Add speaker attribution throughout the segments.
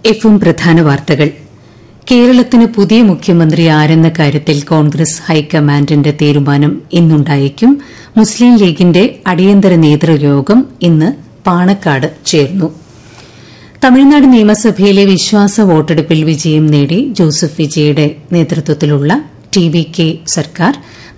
Speaker 1: എഫും പ്രധാന വാർത്തകൾ കേരളത്തിന് പുതിയ മുഖ്യമന്ത്രി ആരെന്ന കാര്യത്തിൽ കോൺഗ്രസ് ഹൈക്കമാൻഡിന്റെ തീരുമാനം ഇന്നുണ്ടായേക്കും മുസ്ലിം ലീഗിന്റെ അടിയന്തര നേതൃയോഗം ഇന്ന് പാണക്കാട് ചേർന്നു തമിഴ്നാട് നിയമസഭയിലെ വിശ്വാസ വോട്ടെടുപ്പിൽ വിജയം നേടി ജോസഫ് വിജയുടെ നേതൃത്വത്തിലുള്ള ടി വി കെ സർക്കാർ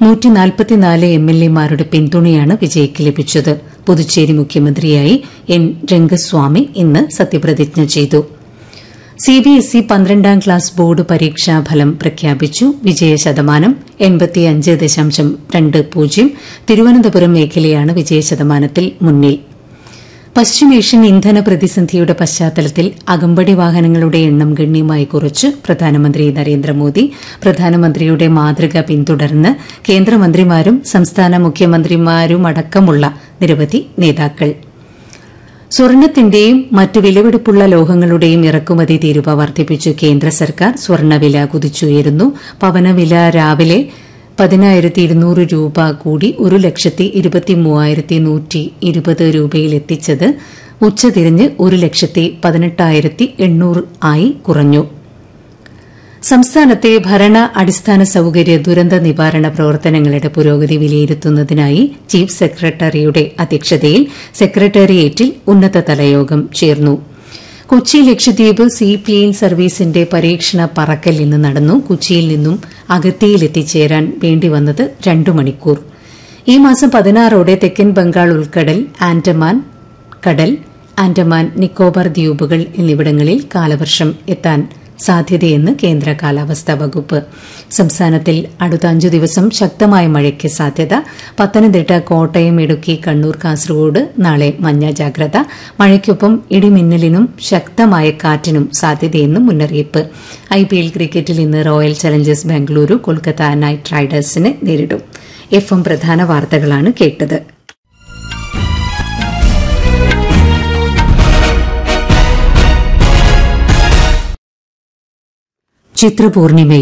Speaker 1: എംഎൽഎമാരുടെ പിന്തുണയാണ് വിജയ്ക്ക് ലഭിച്ചത് പുതുച്ചേരി മുഖ്യമന്ത്രിയായി എൻ രംഗസ്വാമി ഇന്ന് സത്യപ്രതിജ്ഞ ചെയ്തു സിബിഎസ്ഇ പന്ത്രണ്ടാം ക്ലാസ് ബോർഡ് പരീക്ഷാ ഫലം പ്രഖ്യാപിച്ചു വിജയശതമാനം എൺപത്തിയഞ്ച് ദശാംശം രണ്ട് പൂജ്യം തിരുവനന്തപുരം മേഖലയാണ് വിജയശതമാനത്തിൽ മുന്നിൽ പശ്ചിമേഷ്യൻ ഇന്ധന പ്രതിസന്ധിയുടെ പശ്ചാത്തലത്തിൽ അകമ്പടി വാഹനങ്ങളുടെ എണ്ണം ഗണ്യമായി കുറച്ച് പ്രധാനമന്ത്രി നരേന്ദ്രമോദി പ്രധാനമന്ത്രിയുടെ മാതൃക പിന്തുടർന്ന് കേന്ദ്രമന്ത്രിമാരും സംസ്ഥാന മുഖ്യമന്ത്രിമാരുമടക്കമുള്ള നിരവധി നേതാക്കൾ സ്വർണത്തിന്റെയും മറ്റ് വിലപിടിപ്പുള്ള ലോഹങ്ങളുടെയും ഇറക്കുമതി തീരുവ വർദ്ധിപ്പിച്ചു കേന്ദ്ര സർക്കാർ സ്വർണവില കുതിച്ചുയരുന്നു പവനവില രാവിലെ പതിനായിരത്തി ഇരുന്നൂറ് രൂപ കൂടി ഒരു ലക്ഷത്തി ഇരുപത്തി മൂവായിരത്തി നൂറ്റി ഇരുപത് രൂപയിലെത്തിച്ചത് ഉച്ചതിരിഞ്ഞ് ഒരു ലക്ഷത്തി പതിനെട്ടായിരത്തി എണ്ണൂറ് ആയി കുറഞ്ഞു സംസ്ഥാനത്തെ ഭരണ അടിസ്ഥാന സൌകര്യ ദുരന്ത നിവാരണ പ്രവർത്തനങ്ങളുടെ പുരോഗതി വിലയിരുത്തുന്നതിനായി ചീഫ് സെക്രട്ടറിയുടെ അധ്യക്ഷതയിൽ സെക്രട്ടേറിയറ്റിൽ ഉന്നതതല യോഗം ചേർന്നു കൊച്ചി ലക്ഷദ്വീപ് സീ പ്ലെയിൻ സർവീസിന്റെ പരീക്ഷണ പറക്കൽ ഇന്ന് നടന്നു കൊച്ചിയിൽ നിന്നും അഗത്തിയിൽ എത്തിച്ചേരാൻ വേണ്ടിവന്നത് രണ്ടു മണിക്കൂർ ഈ മാസം പതിനാറോടെ തെക്കൻ ബംഗാൾ ഉൾക്കടൽ ആൻഡമാൻ കടൽ ആൻഡമാൻ നിക്കോബാർ ദ്വീപുകൾ എന്നിവിടങ്ങളിൽ കാലവർഷം എത്താൻ സാധ്യതയെന്ന് കേന്ദ്ര കാലാവസ്ഥാ വകുപ്പ് സംസ്ഥാനത്തിൽ അടുത്ത അഞ്ചു ദിവസം ശക്തമായ മഴയ്ക്ക് സാധ്യത പത്തനംതിട്ട കോട്ടയം ഇടുക്കി കണ്ണൂർ കാസർഗോഡ് നാളെ മഞ്ഞ ജാഗ്രത മഴയ്ക്കൊപ്പം ഇടിമിന്നലിനും ശക്തമായ കാറ്റിനും സാധ്യതയെന്നും മുന്നറിയിപ്പ് ഐപിഎൽ ക്രിക്കറ്റിൽ ഇന്ന് royal challengers Bengaluru Kolkata knight റൈഡേഴ്സിനെ നേരിടും എഫ് എം പ്രധാന വാർത്തകളാണ് കേട്ടത് ചിത്രപൂർണിമയിൽ